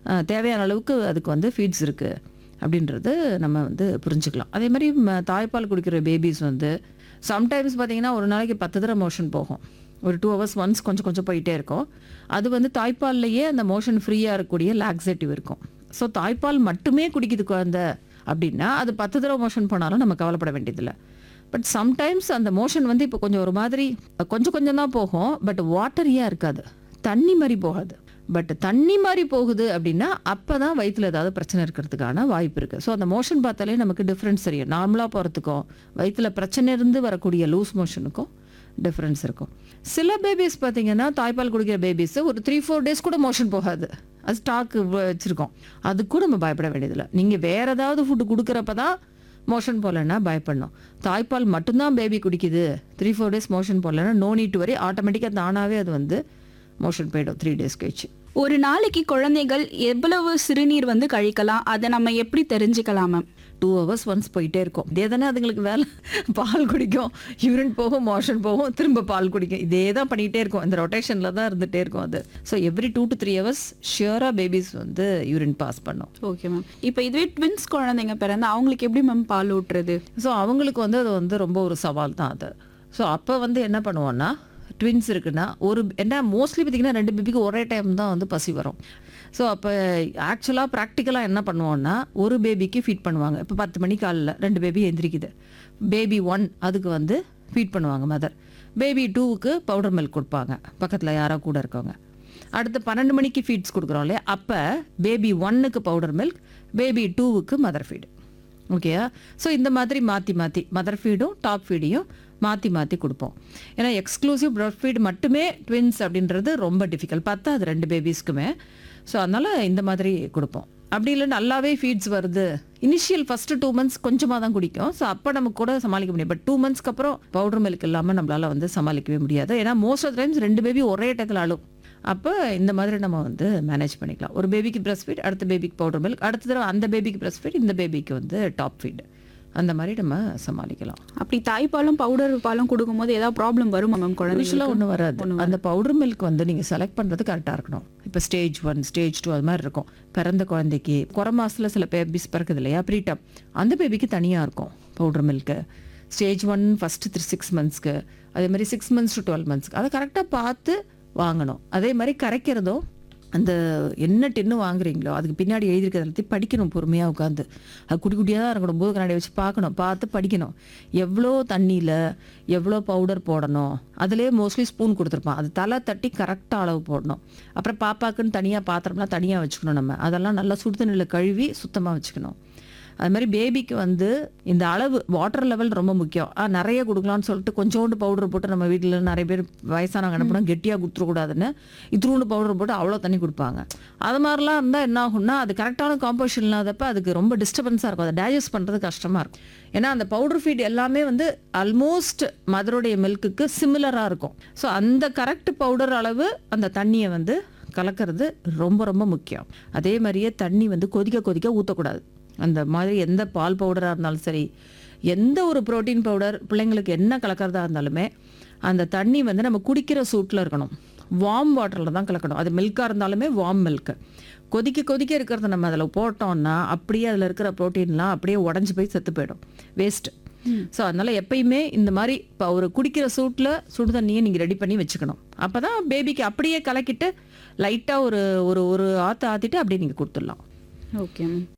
அஹ், தேவையான அளவுக்கு அதுக்கு வந்து ஃபீட்ஸ் இருக்குது அப்படின்றது நம்ம வந்து புரிஞ்சுக்கலாம் அதே மாதிரி ம- தாய்ப்பால் குடிக்கிற பேபிஸ் வந்து சம்டைம்ஸ் பார்த்தீங்கன்னா ஒரு நாளைக்கு பத்து தடவை மோஷன் போகும் ஒரு டூ ஹவர்ஸ் ஒன்ஸ் கொஞ்சம் கொஞ்சம் போயிட்டே இருக்கும் அது வந்து தாய்ப்பால்லையே அந்த மோஷன் ஃப்ரீயாக இருக்கக்கூடிய லாக்ஸேட்டிவ் இருக்கும் ஸோ தாய்ப்பால் மட்டுமே குடிக்குது குழந்தை அப்படின்னா அது பத்து தடவை மோஷன் போனாலும் நம்ம கவலைப்பட வேண்டியதில்லை பட் சம்டைம்ஸ் அந்த மோஷன் வந்து இப்போ கொஞ்சம் ஒரு மாதிரி கொஞ்சம் கொஞ்சம் தான் போகும் பட் வாட்டரியாக இருக்காது தண்ணி மாதிரி போகாது பட் தண்ணி மாதிரி போகுது அப்படின்னா அப்போ தான் வயிற்றில் ஏதாவது பிரச்சனை இருக்கிறதுக்கான வாய்ப்பு இருக்குது ஸோ அந்த மோஷன் பார்த்தாலே நமக்கு டிஃப்ரென்ஸ் தெரியும் நார்மலாக போகிறதுக்கும் வயிற்றில் பிரச்சனை இருந்து வரக்கூடிய லூஸ் மோஷனுக்கும் டிஃப்ரென்ஸ் இருக்கும் சில பேபிஸ் பார்த்தீங்கன்னா தாய்ப்பால் குடிக்கிற பேபிஸ் ஒரு த்ரீ ஃபோர் டேஸ் கூட மோஷன் போகாது அது ஸ்டாக்கு வச்சுருக்கோம் அதுக்கும் நம்ம பயப்பட வேண்டியதில்லை நீங்கள் வேறு ஏதாவது ஃபுட்டு கொடுக்குறப்ப தான் மோஷன் போகலன்னா பயப்படணும் தாய்ப்பால் மட்டும்தான் பேபி குடிக்குது த்ரீ ஃபோர் டேஸ் மோஷன் போகலன்னா நோ நீட் வரி ஆட்டோமேட்டிக்காக தானாகவே அது வந்து மோஷன் போயிடும் த்ரீ டேஸ் கழிச்சு ஒரு நாளைக்கு குழந்தைகள் எவ்வளவு சிறுநீர் வந்து கழிக்கலாம் அதை நம்ம எப்படி தெரிஞ்சுக்கலாம் மேம் டூ ஹவர்ஸ் ஒன்ஸ் போயிட்டே இருக்கும் இதே தானே அதுங்களுக்கு வேலை பால் குடிக்கும் யூரின் போகும் மோஷன் போகும் திரும்ப பால் குடிக்கும் இதே தான் பண்ணிகிட்டே இருக்கும் இந்த ரொட்டேஷனில் தான் இருந்துகிட்டே இருக்கும் அது so every two to three hours ஷியராக பேபிஸ் வந்து யூரின் பாஸ் பண்ணும் ஓகே மேம் இப்போ இதுவே ட்வின்ஸ் குழந்தைங்க பிறந்தா அவங்களுக்கு எப்படி மேம் பால் ஊட்டுறது ஸோ அவங்களுக்கு வந்து அது வந்து ரொம்ப ஒரு சவால் தான் அது ஸோ அப்போ வந்து என்ன பண்ணுவோன்னா ட்வின்ஸ் இருக்குன்னா ஒரு என்ன மோஸ்ட்லி பார்த்திங்கன்னா ரெண்டு பேபிக்கு ஒரே டைம் தான் வந்து பசி வரும் ஸோ அப்போ ஆக்சுவலாக ப்ராக்டிக்கலாக என்ன பண்ணுவோன்னா ஒரு பேபிக்கு ஃபீட் பண்ணுவாங்க இப்போ பத்து மணி காலில் ரெண்டு பேபி எந்திரிக்குது பேபி ஒன் அதுக்கு வந்து ஃபீட் பண்ணுவாங்க மதர் பேபி டூவுக்கு பவுடர் மில்க் கொடுப்பாங்க பக்கத்தில் யாரோ கூட இருக்கவங்க அடுத்து பன்னெண்டு மணிக்கு ஃபீட்ஸ் கொடுக்குறோம் இல்லையா அப்போ பேபி ஒன்னுக்கு பவுடர் மில்க் பேபி டூவுக்கு மதர் ஃபீடு ஓகேயா ஸோ இந்த மாதிரி மாற்றி மாற்றி மதர் ஃபீடும் டாப் ஃபீடையும் மாற்றி மாற்றி கொடுப்போம் ஏன்னா எக்ஸ்க்ளூசிவ் ப்ரஸ்ட் ஃபீட் மட்டுமே ட்வின்ஸ் அப்படின்றது ரொம்ப டிஃபிகல்ட் பார்த்தா அது ரெண்டு பேபிஸ்க்குமே ஸோ அதனால் இந்த மாதிரி கொடுப்போம் அப்படி இல்லை நல்லாவே ஃபீட்ஸ் வருது இனிஷியல் ஃபஸ்ட்டு டூ மந்த்ஸ் கொஞ்சமாக தான் குடிக்கும் ஸோ அப்போ நமக்கு கூட சமாளிக்க முடியும் பட் டூ மந்த்ஸ்க்கு அப்புறம் பவுடர் மில்க் இல்லாமல் நம்மளால் வந்து சமாளிக்கவே முடியாது ஏன்னா மோஸ்ட் ஆஃப் டைம்ஸ் ரெண்டு பேபி ஒரே டயத்தில் அழும் அப்போ இந்த மாதிரி நம்ம வந்து மேனேஜ் பண்ணிக்கலாம் ஒரு பேபிக்கு பிரஸ்ட் ஃபீட் அடுத்த பேபிக்கு பவுடர் மில்க் அடுத்த தடவை அந்த பேபிக்கு பிரஸ்ட் ஃபீட் இந்த பேபிக்கு வந்து டாப் ஃபீட் அந்த மாதிரி நம்ம சமாளிக்கலாம் அப்படி தாய்ப்பாலும் பவுடர் பாலும் கொடுக்கும்போது ஏதாவது ப்ராப்ளம் வருமா மேம் குழந்தைங்களுக்கு யூஸ்வலாக ஒன்றும் வராது அந்த பவுடர் மில்க் வந்து நீங்கள் செலக்ட் பண்ணுறது கரெக்டாக இருக்கணும் இப்போ ஸ்டேஜ் ஒன் ஸ்டேஜ் டூ அது மாதிரி இருக்கும் பிறந்த குழந்தைக்கு குறை மாசத்துல சில பேபிஸ் பிறக்குது இல்லையா ப்ரீடம் அந்த பேபிக்கு தனியாக இருக்கும் powder milk stage one first three six மந்த்ஸ்க்கு அதே மாதிரி சிக்ஸ் மந்த்ஸ் டு டுவெல் மந்த்ஸ்க்கு அதை கரெக்டாக பார்த்து வாங்கணும் அதே மாதிரி கரைக்கிறதும் அந்த என்ன டின்னு வாங்குறீங்களோ அதுக்கு பின்னாடி எழுதியிருக்கிறது எல்லாத்தையும் படிக்கணும் பொறுமையாக உட்காந்து அது குட்டி குட்டியாக தான் இருக்கணும் போது கண்ணாடி வச்சு பார்க்கணும் பார்த்து படிக்கணும் எவ்வளோ தண்ணியில் எவ்வளோ பவுடர் போடணும் அதுலேயே மோஸ்ட்லி ஸ்பூன் கொடுத்துருப்பான் அது தலை தட்டி கரெக்டாக அளவு போடணும் அப்புறம் பாப்பாக்குன்னு தனியாக பாத்திரம்லாம் தனியாக வச்சுக்கணும் நம்ம அதெல்லாம் நல்லா சுடு தண்ணியில் கழுவி சுத்தமாக வச்சுக்கணும் அது மாதிரி பேபிக்கு வந்து இந்த அளவு வாட்டர் லெவல் ரொம்ப முக்கியம் ஆ, நிறைய கொடுக்கலாம்னு சொல்லிட்டு கொஞ்சோண்டு பவுடர் போட்டு நம்ம வீட்டில் நிறைய பேர் வயசானவங்க அனுப்பினா கெட்டியாக கொடுத்துடக்கூடாதுன்னு இத்திரூண்டு பவுடர் போட்டு அவ்வளோ தண்ணி கொடுப்பாங்க அது மாதிரிலாம் இருந்தால் என்ன ஆகும்னா அது கரெக்டான காம்போசிஷன் இல்லாதப்ப அதுக்கு ரொம்ப டிஸ்டர்பன்ஸாக இருக்கும் அதை டைஜஸ்ட் பண்ணுறது கஷ்டமாக இருக்கும் ஏன்னா அந்த பவுடர் ஃபீட் எல்லாமே வந்து ஆல்மோஸ்ட் மதருடைய மில்க்குக்கு சிமிலராக இருக்கும் ஸோ அந்த கரெக்ட் பவுடர் அளவு அந்த தண்ணியை வந்து கலக்கிறது ரொம்ப ரொம்ப முக்கியம் அதே மாதிரியே தண்ணி வந்து கொதிக்க கொதிக்க ஊற்றக்கூடாது அந்த மாதிரி எந்த பால் பவுடராக இருந்தாலும் சரி எந்த ஒரு புரோட்டீன் பவுடர் பிள்ளைங்களுக்கு என்ன கலக்கிறதா இருந்தாலுமே அந்த தண்ணி வந்து நம்ம குடிக்கிற சூட்டில் இருக்கணும் வார்ம் வாட்டரில் தான் கலக்கணும் அது மில்காக இருந்தாலுமே வார்ம் மில்க்கு கொதிக்க கொதிக்க இருக்கிறத நம்ம அதில் போட்டோம்னா அப்படியே அதில் இருக்கிற ப்ரோட்டீன்லாம் அப்படியே உடஞ்சி போய் செத்து போயிடும் வேஸ்ட்டு ஸோ அதனால் எப்பயுமே இந்த மாதிரி இப்போ ஒரு குடிக்கிற சூட்டில் சுடு தண்ணியை நீங்கள் ரெடி பண்ணி வச்சுக்கணும் அப்போ தான் பேபிக்கு அப்படியே கலக்கிட்டு லைட்டாக ஒரு ஒரு ஒரு ஆற்று ஆற்றிட்டு அப்படியே நீங்கள் கொடுத்துடலாம் ஓகே மேம்